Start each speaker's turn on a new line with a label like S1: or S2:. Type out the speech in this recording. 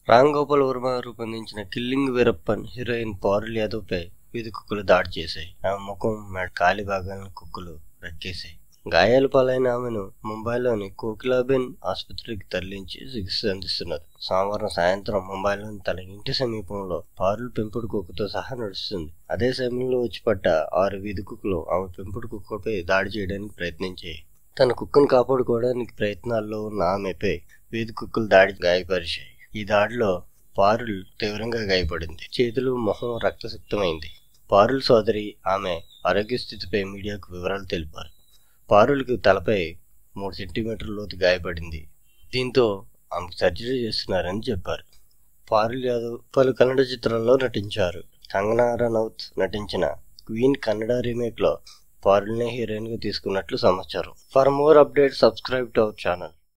S1: రామ్ గోపాల్ వర్మ రూపొందించిన killing Veerappan heroine Parul Yadav పై వీధి కుక్కలు దాడి చేశాయి ఆమె ముఖం మెడ కాలి భాగాలను కుక్కలు రక్కేశాయి గాయాల పాలైన ఆమెను ముంబైలోని కోకిలాబెన్ ఆసుపత్రికి తరలించి చికిత్స అందిస్తున్నారు సోమవారం సాయంత్రం ముంబైలోని తన ఇంటి సమీపంలో పారుల్ పెంపుడు కుక్కతో సహా నడుస్తుంది అదే సమయంలో వచ్చి పడ్డ ఆరు వీధి కుక్కలు ఆమె పెంపుడు కుక్కపై దాడి చేయడానికి ప్రయత్నించాయి తన కుక్కను కాపాడుకోవడానికి ప్రయత్నాల్లో ఉన్న ఆమెపై వీధి కుక్కలు దాడి గాయపరిచాయి ఈ దాడిలో పారుల్ తీవ్రంగా గాయపడింది చేతులు మొహం రక్తసిక్తమైంది పారుల్ సోదరి ఆమె ఆరోగ్య స్థితిపై మీడియాకు వివరాలు తెలిపారు పారుల్కి తలపై మూడు సెంటీమీటర్ల లోతు గాయపడింది దీంతో ఆమెకు సర్జరీ చేస్తున్నారని చెప్పారు పారుల్ యాదవ్ పలు కన్నడ చిత్రాల్లో నటించారు కంగనా రనౌత్ నటించిన క్వీన్ కన్నడ రీమేక్ లో పారుల్నే హీరోయిన్ గా తీసుకున్నట్లు సమాచారం for more update subscribe to our channel